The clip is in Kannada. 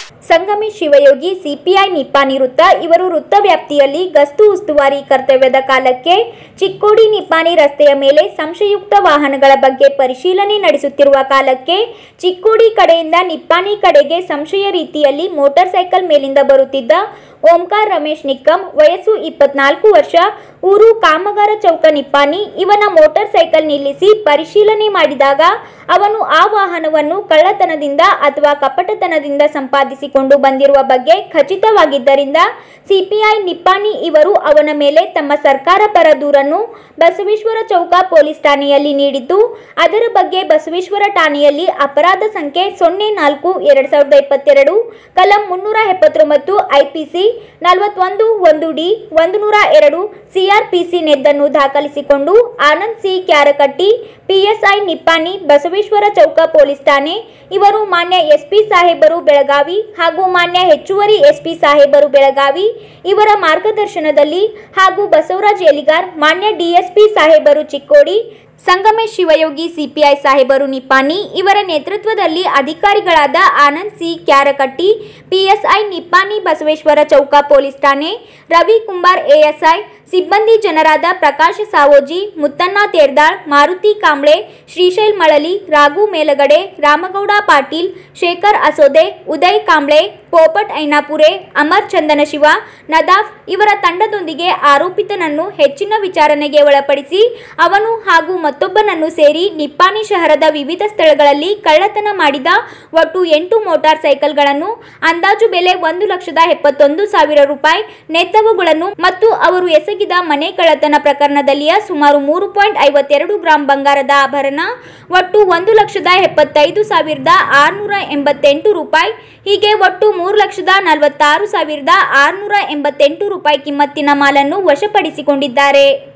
ಸಂಗಮಿ ಶಿವಯೋಗಿ ಸಿಪಿಐ ನಿಪ್ಪಾಣಿ ವೃತ್ತ ಇವರು ವೃತ್ತ ವ್ಯಾಪ್ತಿಯಲ್ಲಿ ಗಸ್ತು ಉಸ್ತುವಾರಿ ಕರ್ತವ್ಯದ ಕಾಲಕ್ಕೆ ಚಿಕ್ಕೋಡಿ ನಿಪ್ಪಾಣಿ ರಸ್ತೆಯ ಮೇಲೆ ಸಂಶಯುಕ್ತ ವಾಹನಗಳ ಬಗ್ಗೆ ಪರಿಶೀಲನೆ ನಡೆಸುತ್ತಿರುವ ಕಾಲಕ್ಕೆ ಚಿಕ್ಕೋಡಿ ಕಡೆಯಿಂದ ನಿಪ್ಪಾಣಿ ಕಡೆಗೆ ಸಂಶಯ ರೀತಿಯಲ್ಲಿ ಮೋಟಾರ್ ಸೈಕಲ್ ಮೇಲಿಂದ ಬರುತ್ತಿದ್ದ ಓಂಕಾರ್ ರಮೇಶ್ ನಿಕ್ಕಂ ವಯಸ್ಸು ಇಪ್ಪತ್ನಾಲ್ಕು ವರ್ಷ ಊರು ಕಾಮಗಾರ ಚೌಕ ನಿಪ್ಪಾಣಿ ಇವನ ಮೋಟಾರ್ ಸೈಕಲ್ ನಿಲ್ಲಿಸಿ ಪರಿಶೀಲನೆ ಮಾಡಿದಾಗ ಅವನು ಆ ವಾಹನವನ್ನು ಕಳ್ಳತನದಿಂದ ಅಥವಾ ಕಪಟತನದಿಂದ ಸಂಪಾದಿಸಿಕೊಂಡು ಬಂದಿರುವ ಬಗ್ಗೆ ಖಚಿತವಾಗಿದ್ದರಿಂದ ಸಿಪಿಐ ನಿಪ್ಪಾಣಿ ಇವರು ಅವನ ಮೇಲೆ ತಮ್ಮ ಸರ್ಕಾರ ಪರ ದೂರನ್ನು ಬಸವೇಶ್ವರ ಚೌಕ ಪೊಲೀಸ್ ಠಾಣೆಯಲ್ಲಿ ನೀಡಿದ್ದು ಅದರ ಬಗ್ಗೆ ಬಸವೇಶ್ವರ ಠಾಣೆಯಲ್ಲಿ ಅಪರಾಧ ಸಂಖ್ಯೆ ಸೊನ್ನೆ ನಾಲ್ಕು ಎರಡು ಸಾವಿರದ ಇಪ್ಪತ್ತೆರಡು ಕಲಂ ಮುನ್ನೂರ ಎಪ್ಪತ್ತೊಂಬತ್ತು ಐಪಿಸಿ ನಲವತ್ತೊಂದು ಒಂದು ಡಿ ಒಂದು ನೂರ ಎರಡು ಸಿಆರ್ಪಿಸಿ ನೆದ್ದನ್ನು ದಾಖಲಿಸಿಕೊಂಡು ಆನಂದ್ ಸಿ ಕ್ಯಾರಕಟ್ಟಿ ಪಿಎಸ್ಐ ನಿಪ್ಪಾಣಿ ಬಸವೇಶ್ವರ ಚೌಕ ಪೊಲೀಸ್ ಠಾಣೆ ಇವರು ಮಾನ್ಯ ಎಸ್ಪಿ ಸಾಹೇಬರು ಬೆಳಗಾವಿ ಹಾಗೂ ಮಾನ್ಯ ಹೆಚ್ಚುವರಿ ಎಸ್ಪಿ ಸಾಹೇಬರು ಬೆಳಗಾವಿ ಇವರ ಮಾರ್ಗದರ್ಶನದಲ್ಲಿ ಹಾಗೂ ಬಸವರಾಜ್ ಎಲಿಗಾರ್ ಮಾನ್ಯ ಡಿಎಸ್ಪಿ ಸಾಹೇಬರು ಚಿಕ್ಕೋಡಿ ಸಂಗಮೇಶ್ ಶಿವಯೋಗಿ ಸಿಪಿಐ ಸಾಹೇಬರು ನಿಪ್ಪಾಣಿ ಇವರ ನೇತೃತ್ವದಲ್ಲಿ ಅಧಿಕಾರಿಗಳಾದ ಆನಂದ್ ಸಿ ಕ್ಯಾರಕಟ್ಟಿ ಪಿಎಸ್ಐ ನಿಪ್ಪಾಣಿ ಬಸವೇಶ್ವರ ಚೌಕ ಪೊಲೀಸ್ ಠಾಣೆ ರವಿ ಕುಂಬಾರ್ ಎಎಸ್ಐ ಸಿಬ್ಬಂದಿ ಜನರಾದ ಪ್ರಕಾಶ್ ಸಾವೋಜಿ ಮುತ್ತಣ್ಣ ತೇರ್ದಾಳ್ ಮಾರುತಿ ಕಾಂಬ್ಳೆ ಶ್ರೀಶೈಲ್ ಮಳಲಿ ರಾಘು ಮೇಲಗಡೆ ರಾಮಗೌಡ ಪಾಟೀಲ್ ಶೇಖರ್ ಅಸೋದೆ ಉದಯ್ ಕಾಂಬ್ಳೆ ಪೋಪಟ್ ಐನಾಪುರೆ ಅಮರ್ ಚಂದನ ಶಿವ ನದಾಫ್ ಇವರ ತಂಡದೊಂದಿಗೆ ಆರೋಪಿತನನ್ನು ಹೆಚ್ಚಿನ ವಿಚಾರಣೆಗೆ ಒಳಪಡಿಸಿ ಅವನು ಹಾಗೂ ಮತ್ತೊಬ್ಬನನ್ನು ಸೇರಿ ನಿಪ್ಪಾಣಿ ಶಹರದ ವಿವಿಧ ಸ್ಥಳಗಳಲ್ಲಿ ಕಳ್ಳತನ ಮಾಡಿದ ಒಟ್ಟು ಎಂಟು ಮೋಟಾರ್ ಸೈಕಲ್ಗಳನ್ನು ಅಂದಾಜು ಬೆಲೆ ಒಂದು ಲಕ್ಷದ ಎಪ್ಪತ್ತೊಂದು ಸಾವಿರ ರೂಪಾಯಿ ನೆತ್ತವುಗಳನ್ನು ಮತ್ತು ಅವರು ಎಸಗಿದ ಮನೆ ಕಳ್ಳತನ ಪ್ರಕರಣದಲ್ಲಿಯ ಸುಮಾರು ಮೂರು ಪಾಯಿಂಟ್ ಐವತ್ತೆರಡು ಗ್ರಾಂ ಬಂಗಾರದ ಆಭರಣ ಒಟ್ಟು ಒಂದು ಲಕ್ಷದ ಎಪ್ಪತ್ತೈದು ಸಾವಿರದ ಆರುನೂರ ಎಂಬತ್ತೆಂಟು ರೂಪಾಯಿ ಹೀಗೆ ಒಟ್ಟು ಮೂರು ಲಕ್ಷದ ನಲವತ್ತಾರು ಸಾವಿರದ ಆರುನೂರ ಎಂಬತ್ತೆಂಟು ರೂಪಾಯಿ ಕಿಮ್ಮತ್ತಿನ ಮಾಲನ್ನು ವಶಪಡಿಸಿಕೊಂಡಿದ್ದಾರೆ